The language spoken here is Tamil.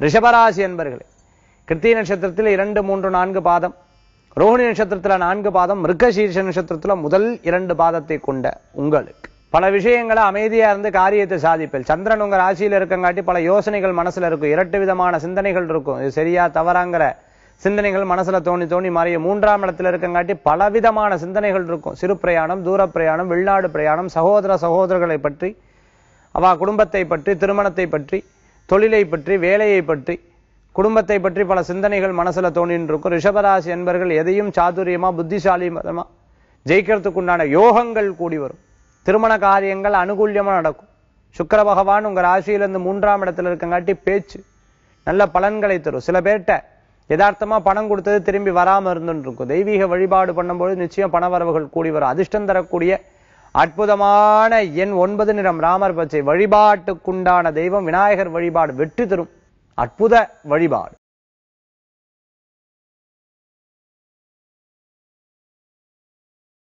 ரிஷபராசி என்பர்களே கிருத்திய நட்சத்திரத்தில் இரண்டு மூன்று நான்கு பாதம் ரோஹிணி நட்சத்திரத்துல நான்கு பாதம் மிருகசீர்ஷ நட்சத்திரத்துல முதல் இரண்டு பாதத்தை கொண்ட உங்களுக்கு பல விஷயங்களை அமைதியா இருந்து காரியத்தை சாதிப்பேன் சந்திரன் உங்க ராசியில இருக்கங்காட்டி பல யோசனைகள் மனசுல இருக்கும் இரண்டு விதமான சிந்தனைகள் இருக்கும் இது சரியா தவறாங்கிற சிந்தனைகள் மனசுல தோணி தோணி மாறிய மூன்றாம் இடத்துல இருக்கங்காட்டி பலவிதமான சிந்தனைகள் இருக்கும் சிறு பிரயாணம் தூர பிரயாணம் வெளிநாடு பிரயாணம் சகோதர சகோதரர்களை பற்றி அவ குடும்பத்தை பற்றி திருமணத்தை பற்றி தொழிலை பற்றி வேலையை பற்றி குடும்பத்தை பற்றி பல சிந்தனைகள் மனசுல தோணின்னு இருக்கும் ரிஷபராசி என்பர்கள் எதையும் சாதுரியமா புத்திசாலிமா ஜெயிக்கிறதுக்கு உண்டான யோகங்கள் கூடி வரும் திருமண காரியங்கள் அனுகூல்யமா நடக்கும் சுக்கிர பகவான் உங்க ராசியிலிருந்து மூன்றாம் இடத்துல இருக்கங்காட்டி பேச்சு நல்ல பலன்களை தரும் சில பேர்ட்ட யதார்த்தமா பணம் கொடுத்தது திரும்பி வராம இருந்துட்டு இருக்கும் தெய்வீக வழிபாடு பண்ணும்போது நிச்சயம் பணவரவுகள் கூடி வரும் அதிர்ஷ்டம் தரக்கூடிய அற்புதமான எண் ஒன்பது நிறம் ராமர் பச்சை வழிபாட்டுக்குண்டான தெய்வம் விநாயகர் வழிபாடு வெற்றி தரும் அற்புத வழிபாடு